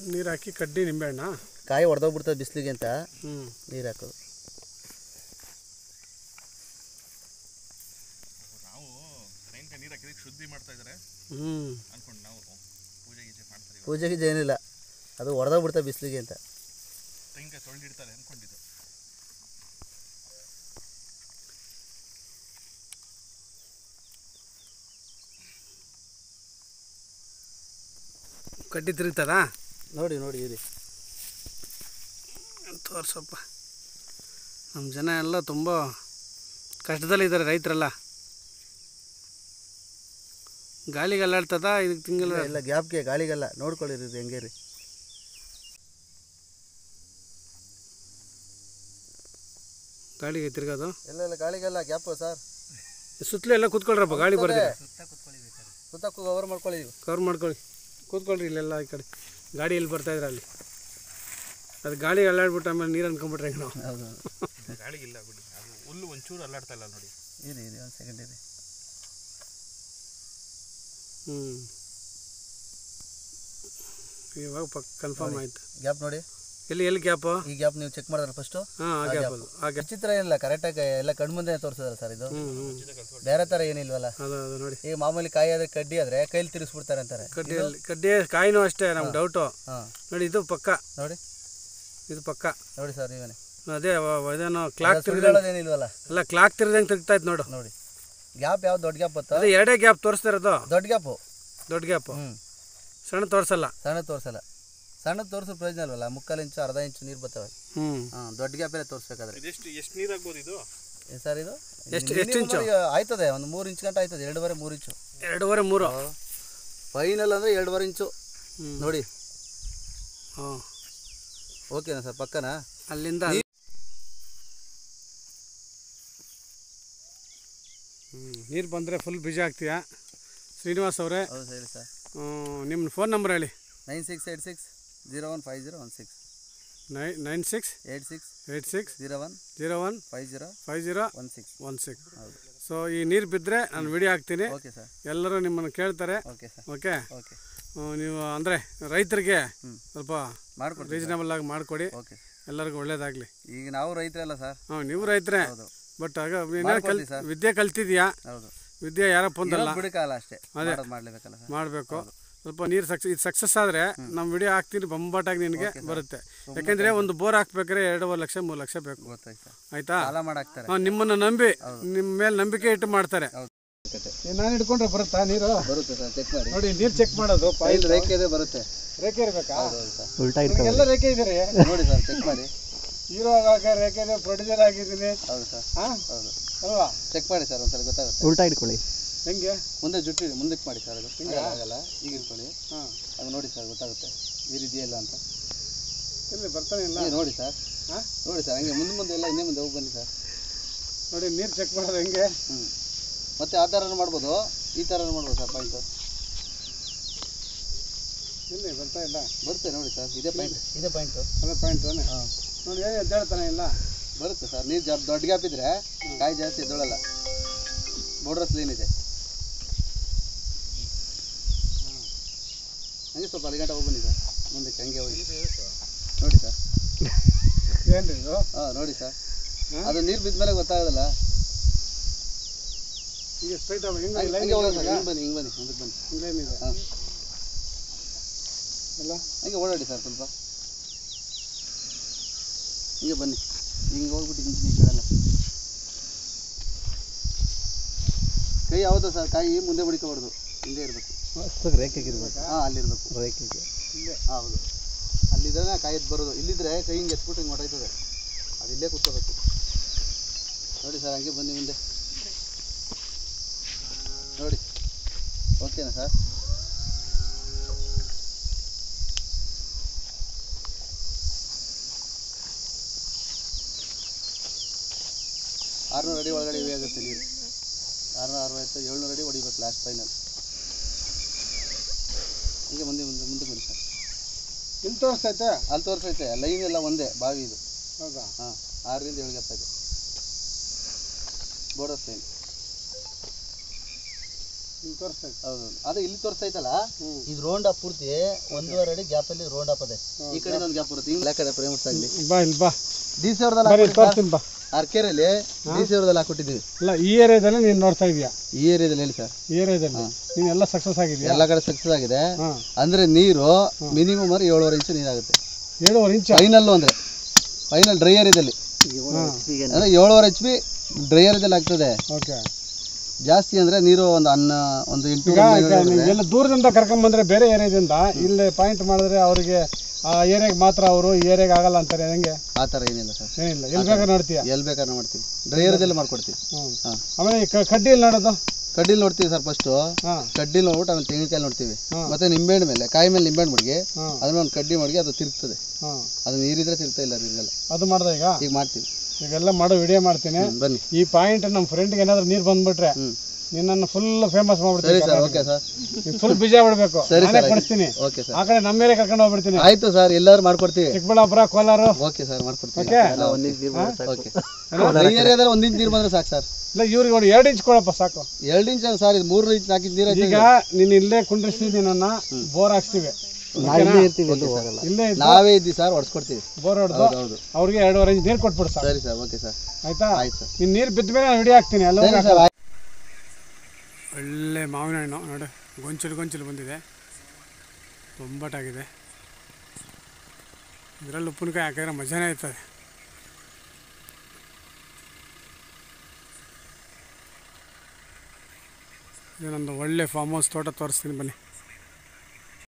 ನೀರು ಹಾಕಿ ಕಡ್ಡಿ ನಿಂಬೆಹಣ್ಣ ಕಾಯಿ ಹೊಡೆದೋಗ್ಬಿಡ್ತದೆ ಬಿಸಿಲಿಗೆ ಅಂತ ಹ್ಞೂ ನೀರು ಹಾಕೋದು ನಾವು ತೆಂಗಿನಕಾಯಿ ನೀರು ಹಾಕಿದಕ್ಕೆ ಶುದ್ಧಿ ಮಾಡ್ತಾ ಇದ್ದಾರೆ ಹ್ಞೂ ಅನ್ಕೊಂಡು ನಾವು ಪೂಜೆ ಗೀಜೆ ಮಾಡ್ತಾರೆ ಇವಾಗ. ಪೂಜೆ ಗೀಜೆ ಏನಿಲ್ಲ ಅದು ಹೊಡೆದೋಗ್ಬಿಡ್ತದೆ ಬಿಸಿಲಿಗೆ ಅಂತ ತೆಂಗಿನಕಾಯಿ ತೊಳೆದಿಡ್ತಾರೆ ಅನ್ಕೊಂಡಿದ್ದು ಕಡ್ಡಿ ತಿರುಗ್ತದಾ ನೋಡಿ ನೋಡಿ ಇರಿ ತೋರ್ಸಪ್ಪ ನಮ್ಮ ಜನ ಎಲ್ಲ ತುಂಬ ಕಷ್ಟದಲ್ಲಿದ್ದಾರೆ ರೈತರೆಲ್ಲ ಗಾಳಿಗೆ ಅಲ್ಲಾಡ್ತದ ಇದಕ್ಕೆ ತಿಂಗಳ ಇಲ್ಲ ಗ್ಯಾಪ್ಗೆ ಗಾಳಿಗೆಲ್ಲ ನೋಡ್ಕೊಳ್ಳಿರಿ ಇದು ಹೆಂಗೆ ರೀ ಗಾಳಿಗೆ ತಿರ್ಗೋದು ಎಲ್ಲ ಇಲ್ಲ ಗಾಳಿಗೆಲ್ಲ ಗ್ಯಾಪು ಸರ್ ಸುತ್ತಲೂ ಎಲ್ಲ ಕೂತ್ಕೊಳ್ರಪ್ಪ ಗಾಳಿ ಬರ್ದಿದೆ ಸುತ್ತ ಕವರ್ ಮಾಡ್ಕೊಳ್ಳಿ ಕವರ್ ಮಾಡ್ಕೊಳ್ಳಿ ಕೂತ್ಕೊಳ್ರಿ ಇಲ್ಲೆಲ್ಲ ಈ ಕಡೆ ಗಾಡಿ ಎಲ್ಲಿ ಬರ್ತಾ ಇದ್ರೆ ಅಲ್ಲಿ ಅದು ಗಾಳಿ ಅಲ್ಲಾಡ್ಬಿಟ್ಟು ಆಮೇಲೆ ನೀರು ಅನ್ಕೊಂಬಿಟ್ರೆ ಹೆಂಗೆ ನಾವು ಹೌದು ಗಾಳಿಗಿಲ್ಲ ಬಿಡಿ ಅದು ಹುಲ್ಲು ಒಂಚೂರು ಅಲ್ಲಾಡ್ತಾ ಇಲ್ಲ ನೋಡಿ ಇರಿ ಇರಿ ಒಂದು ಸೆಕೆಂಡ್ ಇರಿ ಹ್ಞೂ ಇವಾಗ ಪಕ್ಕ ಕನ್ಫರ್ಮ್ ಆಯ್ತು ಗ್ಯಾಪ್ ನೋಡಿ ಎಲ್ಲಿ ಎಲ್ಲಿ ಗ್ಯಾಪು ಈ ಗ್ಯಾಪ್ ನೀವು ಚೆಕ್ ಮಾಡಿದ್ರೆ ಫಸ್ಟು ಹಾಂ ಆ ಗ್ಯಾಪ್ ಅದು ಆ ಗ್ಯಾಪ್ ವಿಚಿತ್ರ ಏನಿಲ್ಲ ಕರೆಕ್ಟಾಗಿ ಎಲ್ಲ ಕಣ್ಮುಂದೆ ತೋರಿಸಿದ್ರೆ ಸರ್ ಇದು ಹ್ಞೂ ಹ್ಞೂ ಬೇರೆ ಥರ ಏನಿಲ್ವಲ್ಲ ಅದು ಅದು ನೋಡಿ ಈಗ ಮಾಮೂಲಿ ಕಾಯಿ ಆದ್ರೆ ಕಡ್ಡಿ ಆದ್ರೆ ಕೈಲಿ ತಿರುಗಿಸ್ಬಿಡ್ತಾರೆ ಅಂತಾರೆ ಕಡ್ಡಿಯಲ್ಲಿ ಕಡ್ಡಿ ಕಾಯಿನೂ ಅಷ್ಟೇ ನಮ್ಗೆ ಡೌಟು ಹಾಂ ನೋಡಿ ಇದು ಪಕ್ಕ ನೋಡಿ ಇದು ಪಕ್ಕ ನೋಡಿ ಸರ್ ನೀವೇನೆ ಅದೇ ವ- ವ- ಇದೇನೋ ಕ್ಲಾಕ್ ತಿರ್ದಂಗೆ ಸುಳ್ಳುಗಳೇನಿಲ್ವಲ್ಲ ಅಲ್ಲ ಕ್ಲಾಕ್ ತಿರ್ದಂಗೆ ತಿರುಗ್ತಾ ಇತ್ತು ನೋಡು ನೋಡಿ ಗ್ಯಾಪ್ ಯಾವ್ದು ದೊಡ್ಡ ಗ್ಯಾಪ್ ಬತ್ತ ಅದೇ ಎರಡೇ ಗ್ಯಾಪ್ ತೋರಿಸ್ತಾ ಇರೋದು ದೊಡ್ಡ ಗ್ಯಾಪು ದೊಡ್ಡ ಗ್ಯಾಪು ಹ್ಞೂ ಸಣ್ಣ ತೋರಿಸಲ್ಲ ಸಣ್ಣ ತೋರಿಸಲ್ಲ ಸಣ್ಣ ತೋರಿಸೋ ಪ್ರಯೋಜನ ಇಲ್ವಲ್ಲ ಮುಕ್ಕಾಲು ಇಂಚು ಅರ್ಧ ಇಂಚು ನೀರು ಬರ್ತವೆ ಹ್ಞೂ ಹಾಂ ದೊಡ್ಡ ಗ್ಯಾಪಲ್ಲೇ ತೋರಿಸ್ಬೇಕಾದ್ರೆ ಇದೆಷ್ಟು ಎಷ್ಟು ನೀರು ಆಗ್ಬೋದು ಇದು ಏನ್ ಸರ್ ಇದು ಎಷ್ಟು- ಎಷ್ಟು minimum ಇಂಚು? ಈಗ ಆಯ್ತದೆ ಒಂದು ಮೂರು ಇಂಚು ಗಂಟೆ ಆಯ್ತದೆ ಎರಡೂವರೆ ಮೂರು ಇಂಚು ಎರಡೂವರೆ ಮೂರು ಫೈನಲ್ ಅಂದರೆ ಎರಡೂವರೆ ಇಂಚು ಹ್ಞೂ ನೋಡಿ ಹಾಂ ಓಕೆನಾ ಸರ್ ಪಕ್ಕನಾ ಅಲ್ಲಿಂದ ಹ್ಞೂ ನೀರು ಬಂದರೆ ಫುಲ್ ಬಿಜಿ ಆಗ್ತೀಯಾ ಶ್ರೀನಿವಾಸ್ ಅವರೇ ಹೌದು ಹೇಳಿ ಸರ್ ನಿಮ್ಮ ಫೋನ್ ನಂಬರ್ ಹೇಳಿ nine six eight six zero one five zero one six ನೈ nine six eight six eight six zero one zero one five zero five zero one six one six ಹೌದು so ಈ ನೀರು ಬಿದ್ದರೆ ನಾನು video ಹಾಕ್ತೀನಿ okay sir ಎಲ್ಲರೂ ನಿಮ್ಮನ್ನು ಕೇಳ್ತಾರೆ ಓಕೆ ಸರ್ ಓಕೆ ಓಕೆ ನೀವು ಅಂದರೆ ರೈತರಿಗೆ ಹ್ಮ್. ಸ್ವಲ್ಪ ಮಾಡ್ಕೊಡ್ತೀವಿ ರೀಸನಬಲ್ ಆಗಿ ಮಾಡಿಕೊಡಿ ಓಕೆ ಎಲ್ಲರಿಗೂ ಒಳ್ಳೇದಾಗಲಿ ಈಗ ನಾವು ರೈತರಲ್ಲ ಸರ್ ಹಾಂ ನೀವು ರೈತರೇ ಹೌದು ಬಟ್ ಆಗ ಏನಾರು ಕಲ್ ಮಾಡ್ಕೊಡ್ತೀವಿ ಸರ್. ವಿದ್ಯೆ ಕಲ್ತಿದ್ಯಾ ಹೌದು ವಿದ್ಯೆ ಯಾರಪ್ಪ ಒಂದಲ್ಲ ಇರೋದ್ ಬಿಡುಕಾಲ ಅಷ್ಟೇ ಮಾಡೋದು ಮಾಡ್ಲೇಬೇಕಲ್ಲ ಸರ್ ಮಾಡಬೇಕು ಸ್ವಲ್ಪ ನೀರು ಸಕ್ಸ್ ಇದು ಸಕ್ಸಸ್ ಆದರೆ ನಮ್ಮ ವಿಡಿಯೋ ಹಾಕ್ತೀನಿ ಬಂಬಾಟಾಗಿ ನಿನಗೆ ಬರುತ್ತೆ ಯಾಕೆಂದರೆ ಒಂದು ಬೋರ್ ಹಾಕ್ಬೇಕಾದ್ರೆ ಎರಡೂವರೆ ಲಕ್ಷ ಮೂರು ಲಕ್ಷ ಬೇಕು ಗೊತ್ತಾಯ್ತು ಸರ್ ಆಯ್ತಾ ಸಾಲ ಮಾಡಾಕ್ತಾರೆ ಹಾಂ ನಿಮ್ಮನ್ನು ನಂಬಿ ನಿಮ್ಮ ಮೇಲೆ ನಂಬಿಕೆ ಇಟ್ಟು ಮಾಡ್ತಾರೆ ಹೌದು ನಾನು ಹಿಡ್ಕೊಂಡ್ರೆ ಬರುತ್ತಾ ನೀರು ಬರುತ್ತೆ ಸರ್ ಚೆಕ್ ಮಾಡಿ ನೋಡಿ ನೀರು ಚೆಕ್ ಮಾಡೋದು ಇಲ್ಲಿ ರೇಖೆ ಇದೆ ಬರುತ್ತೆ ರೇಖೆ ಇರಬೇಕಾ ಹೌದು ಸರ್ ಉಲ್ಟಾ ಎಲ್ಲ ರೇಖೆ ಇದ್ದೀರಿ ನೋಡಿ ಸರ್ ಚೆಕ್ ಮಾಡಿ ಹೀರೋ ಆಗಾಗ ರೇಖೆ ಪ್ರೊಡ್ಯೂಸರ್ ಆಗಿದ್ದೀನಿ ಹೌದು ಸರ್ ಹಾಂ ಹೌದು ಅಲ್ವಾ ಚೆಕ್ ಮಾಡಿ ಸರ್ ಒಂದ್ಸಲ ಗೊತ್ತಾಗುತ್ತೆ ಉಲ್ಟಾ ಇಟ್ಕೊಳ್ಳಿ ಹೆಂಗೆ ಮುಂದೆ ಜುಟ್ಟಿ ಮುಂದಕ್ಕೆ ಮಾಡಿ ಸರ್ ಅದು ಹಿಂಗೆ ಆಗಲ್ಲ ಈಗ ಇಟ್ಕೊಳ್ಳಿ ಹಾಂ ಅದು ನೋಡಿ ಸರ್ ಗೊತ್ತಾಗುತ್ತೆ ನೀರಿದೆಯಲ್ಲ ಅಂತ ಇಲ್ಲಿ ಬರ್ತಾನೆ ಇಲ್ಲ ಹಂಗೆ ನೋಡಿ ಸರ್ ಹಾಂ ನೋಡಿ ಸರ್ ಹಂಗೆ ಮುಂದೆ ಮುಂದೆ ಎಲ್ಲ ಇನ್ನೇ ಮುಂದೆ ಹೋಗಿ ಬನ್ನಿ ಸರ್ ನೋಡಿ ನೀರು ಚೆಕ್ ಮಾಡೋದು ಹೆಂಗೆ ಹ್ಞೂ ಮತ್ತೆ ಆ ಥರನೂ ಮಾಡ್ಬೋದು ಈ ಥರನೂ ಮಾಡ್ಬೋದು ಸರ್ ಪಾಯಿಂಟು ಇಲ್ಲಿ ಬರ್ತಾ ಇಲ್ಲ ಬರುತ್ತೆ ನೋಡಿ ಸರ್ ಇದೇ ಪಾಯಿಂಟ್ ಇದೇ ಪಾಯಿಂಟು ಅದೇ ಪಾಯಿಂಟ್ ಹಾಂ ನೋಡಿ ಏನು ಎದ್ದೇಳ್ತಾನೆ ಇಲ್ಲ ಬರುತ್ತೆ ಸರ್ ನೀರು ಜಾ ದೊಡ್ಡ ಗ್ಯಾಪ್ ಇದ್ದರೆ ಕಾಯಿ ಜಾಸ್ತಿ ಎದ್ದೊಳಲ್ಲ ಬೋರ್ಡ್ರಸ್ ಲೈನ್ ಇದೆ ಹಂಗೆ ಸ್ವಲ್ಪ ಅಲ್ಲಿ ಗಂಟೆ ಹೋಗಿ ಬನ್ನಿ ಸರ್ ಮುಂದಕ್ಕೆ ಹಂಗೆ ಹೋಗಿ ನೋಡಿ ಸರ್ ಏನು ಇದು ಹಾಂ ನೋಡಿ ಸರ್ ಹಾಂ? ಅದು ನೀರು ಬಿದ್ದ ಮೇಲೆ ಗೊತ್ತಾಗೋದಲ್ಲ ಈಗ ಸ್ಟ್ರೈಟ್ ಆಗಿ ಹಿಂಗೆ ಹಂಗೆ ಲೈನ್ ಹಂಗೆ ಹೋಗಿ ಸರ್ ಹಿಂಗೆ ಬನ್ನಿ ಹಿಂಗೆ ಬನ್ನಿ ಮುಂದಕ್ಕೆ ಬನ್ನಿ ಏನಿದೆ ಹಾಂ ಎಲ್ಲ ಹಂಗೆ ಓಡಾಡಿ ಸರ್ ಸ್ವಲ್ಪ ಹಿಂಗೆ ಬನ್ನಿ ಹಿಂಗೆ ಹೋಗ್ಬಿಟ್ಟು ಹಿಂಗೆ ಈ ಕಡೆ ಎಲ್ಲ ಕೈ ಯಾವುದು ಸರ್ ಕೈ ಮುಂದೆ ಬಿಡ್ಕೋಬಾರ್ದು ಹಿಂದೆ ಇರಬೇಕು ರೇಖೆಗೆ ಇರ್ಬೇಕು ಹಾಂ ಅಲ್ಲಿರ್ಬೇಕು ರೇಖೆಗೆ ಹಾಂ ಹೌದು ಅಲ್ಲಿದ್ರೆ ಕಾಯಿ ಎದ್ದು ಬರೋದು ಇಲ್ಲಿದ್ರೆ ಕೈ ಹಿಂಗೆ ಎತ್ಬಿಟ್ಟು ಹಿಂಗೆ ಹೊಟ್ಟೋಯ್ತದೆ ಅದು ಇಲ್ಲೇ ಕೂತ್ಕೋಬೇಕು ನೋಡಿ ಸರ್ ಹಂಗೆ ಬನ್ನಿ ಮುಂದೆ ನೋಡಿ ಓಕೆನಾ ಸರ್ ಆರುನೂರು ಅಡಿ ಒಳಗಡೆ ಇವೆ ಆಗುತ್ತೆ ನೀರು ಆರುನೂರ ಅರವತ್ತು ಏಳ್ನೂರು ಅಡಿ ಹೊಡಿಬೇಕು ಲಾಸ್ಟ್ ಫೈನಲ್ ಹಂಗೆ ಮುಂದೆ ಮುಂದೆ ಮುಂದೆ ಬನ್ನಿ ಸರ್ ಇಲ್ಲಿ ತೋರಿಸ್ತೈತೆ ಅಲ್ಲಿ ತೋರಿಸೈತೆ ಲೈನ್ ಎಲ್ಲ ಒಂದೇ ಬಾವಿ ಇದು ಹೌದಾ ಹಾಂ ಆರರಿಂದ ಏಳು ಗಪ್ಪ ಇದೆ ಬೋರ್ಡರ್ ಲೈನ್ ತೋರಿಸ್ತಾ ಇತ್ತು ಹೌದು ಅದೇ ಇಲ್ಲಿ ತೋರಿಸ್ತಾ ಐತಲ್ಲ ಇದು ರೋಂಡ್ ಅಪ್ ಪೂರ್ತಿ ಒಂದೂವರೆ ಅಡಿ ಗ್ಯಾಪ್ ಅಲ್ಲಿ ರೋಂಡ್ ಅಪ್ ಅದೇ ಈ ಕಡೆ ಒಂದು ಗ್ಯಾಪ್ ಬರುತ್ತೆ ಹಿಂಗ್ ಕಡೆ ಪ್ರೇಮಸ್ ಆಗಲಿ ಬಾ ಇಲ್ಲಿ ಬಾ ಡಿ ಸಿ ಅವ್ರದಲ್ಲಿ ಬರೀ ತೋರಿಸ್ತೀನಿ ಬಾ ಅರ್ಕೆರೆಯಲ್ಲಿ ಡಿ ಸಿ ಅವ್ರದಲ್ಲಿ ಹಾಕೊಟ್ಟಿದ್ದೀವಿ ಇಲ್ಲ ಈ ಏರಿಯಾದಲ್ಲಿ ನೀನು ನೋಡ್ತಾ ಇದೀಯಾ ಈ ಏರಿಯಾದಲ್ಲಿ ಹೇಳಿ ಸರ್ ಈ ಏರಿಯಾದಲ್ಲಿ ನೀನು ಎಲ್ಲ ಸಕ್ಸಸ್ ಆಗಿದೆಯಾ ಎಲ್ಲ ಕಡೆ ಸಕ್ಸಸ್ ಆಗಿದೆ ಹಾಂ ಅಂದ್ರೆ ನೀರು ಮಿನಿಮಮ್ ಅಂದ್ರೆ ಏಳುವರೆ ಇಂಚು ನೀರಾಗುತ್ತೆ ಏಳುವರೆ ಇಂಚ ಫೈನಲ್ಲು ಅಂದ್ರೆ ಫೈನಲ್ ಡ್ರೈ ಏರಿಯಾದಲ್ಲಿ ಅಂದ್ರೆ ಏಳುವರೆ ಎಚ್ ಪಿ ಡ್ರೈ ಏರಿಯಾದಲ್ಲಿ ಆಗ್ತದೆ ಓಕೆ ಜಾಸ್ತಿ ಅಂದ್ರೆ ನೀರು ಒಂದು ಅನ್ನ ಒಂದು ಎಂಟು ಈಗ ಈಗ ನೀವು ಎಲ್ಲ ದೂರದಿಂದ ಕರ್ಕೊಂಬಂದ್ರೆ ಬೇರೆ ಏರಿಯಾದಿಂದ ಇಲ್ಲಿ ಪಾಯಿಂಟ್ ಮಾಡಿದ್ರೆ ಅವರಿಗೆ ಆ ಏರಿಯಾಗೆ ಮಾತ್ರ ಅವರು ಈ ಏರಿಯಾಗೆ ಆಗಲ್ಲ ಅಂತಾರೆ ಹೆಂಗೆ ಆ ಥರ ಏನಿಲ್ಲ ಸರ್ ಏನಿಲ್ಲ ಎಲ್ಲಿ ಬೇಕಾದ್ರೆ ನೋಡ್ತೀಯ ಎಲ್ಲಿ ಬೇಕಾದ್ರೆ ಮಾಡ್ತೀವಿ ಡ್ರೈ ಏರಿಯಾದಲ್ಲಿ ಮಾಡ್ಕೊಡ್ತೀವಿ ಹ್ಞೂ ಹಾಂ ಆಮೇಲೆ ಈ ಕ- ಕಡ್ಡಿಯಲ್ಲಿ ನೋಡೋದು ಕಡ್ಡಿಲಿ ನೋಡ್ತೀವಿ ಸರ್ ಫಸ್ಟು ಹಾಂ ಕಡ್ಡಿಲಿ ನೋಡ್ಬಿಟ್ಟು ಆಮೇಲೆ ತೆಂಗಿನಕಾಯಿ ನೋಡ್ತೀವಿ ಹಾಂ. ಮತ್ತೆ ನಿಂಬೆಹಣ್ಣು ಮೇಲೆ ಕಾಯಿ ಮೇಲೆ ನಿಂಬೆಹಣ್ಣು ಮಡ್ಗಿ ಹಾಂ ಅದ್ರ ಒಂದು ಕಡ್ಡಿ ಮಡ್ಗಿ ಅದು ತಿರುಗ್ತದೆ ಹಾಂ ಅದು ನೀರಿದ್ರೆ ತಿರ್ತಾ ಇಲ್ಲ ನೀರಿಗೆಲ್ಲ ಅದು ಮಾಡ್ದೆ ಈಗ ಈಗ ಮಾಡ್ತೀವಿ ಈಗೆಲ್ಲ ಮಾಡೋ ವಿಡಿಯೋ ಮಾಡ್ತೀನಿ ಹ್ಮ್, ಬನ್ನಿ ಈ ಪಾಯಿಂಟ್ ನಮ್ಮ ಫ್ರೆಂಡ್ಗೆ ಏನಾದ್ರು ನೀರು ಬಂದ್ಬಿಟ್ರೆ ಹ್ಞೂ ನಿನ್ನನ್ನು ಫುಲ್ ಫೇಮಸ್ ಸರಿ ಮಾಡ್ಬಿಡ್ತೀನಿ sir okay sir full busy ಆಗ್ಬಿಡ್ಬೇಕು ಸರಿ ನಾನೇ ಸರ್ ಕೊಡಿಸ್ತೀನಿ ಓಕೆ ಸರ್ ಆ ಕಡೆ ನಮ್ಮ ಏರಿಯಾ ಕರ್ಕೊಂಡು ಹೋಗ್ಬಿಡ್ತೀನಿ ಆಯ್ತು ಸರ್ ಎಲ್ಲರೂ ಮಾಡ್ಕೊಡ್ತೀವಿ ಚಿಕ್ಕಬಳ್ಳಾಪುರ ಕೋಲಾರ ಓಕೆ ಸರ್ ಮಾಡ್ಕೊಡ್ತೀವಿ ಓಕೆ ಓಕೆ ಡ್ರೈ ಏರಿಯಾದಲ್ಲಿ ಒಂದು ಇಂಚ್ ನೀರು ಬಂದ್ರೆ ಸಾಕು ಸರ್ ಇಲ್ಲ ಇವ್ರಿಗೆ ನೋಡಿ ಎರಡು ಇಂಚ್ ಕೊಡಪ್ಪ ಸಾಕು ಎರಡು ಇಂಚ್ ಸರ್ ಇದು ಮೂರು ಇಂಚ್ ನಾಲ್ಕು ಇಂಚ್ ನೀರು ಈಗ ನೀನು ಇಲ್ಲೇ ಕುಂಡ್ರಿಸ್ತೀನಿ ನನ್ನ ಬೋರ್ ಹಾಕ್ಸ್ತೀವಿ ಇಲ್ಲೇ ಇದ್ದು ನಾವೇ ಇದ್ದೀವಿ ಸರ್ ಹೊಡ್ಸ್ಕೊಡ್ತೀವಿ ಬೋರ್ ಹೊಡೆದು ಹೌದು ಅವ್ರಿಗೆ ಎರಡೂವರೆ ಇಂಚ್ ನೀರು ಕೊಟ್ಬಿಡು ಸಾಕು ಸರಿ ಸರ್ ಓಕೆ ಸರ್ ಆಯ್ತಾ ಆಯ್ತು ಸರ್ ನೀನು ನೀರು ಬಿದ್ದ ಮೇಲೆ ನಾನು ವಿಡಿಯೋ ಹಾಕ್ತೀನಿ ಎಲ್ಲ ಸರಿ ಸರ್ ಆಯ್ತು ಒಳ್ಳೆ ಮಾವಿನ ಹಣ್ಣು ನೋಡಿ ಗೊಂಚಲು ಗೊಂಚಲು ಬಂದಿದೆ ಬೊಂಬಾಟಾಗಿದೆ ಇದರಲ್ಲಿ ಉಪ್ಪಿನಕಾಯಿ ಹಾಕಿದ್ರೆ ಮಜಾನೇ ಇರ್ತದೆ ಇದು ನಂದು ಒಳ್ಳೆ ಫಾರ್ಮ್ ಹೌಸ್ ತೋಟ ತೋರಿಸ್ತೀನಿ ಬನ್ನಿ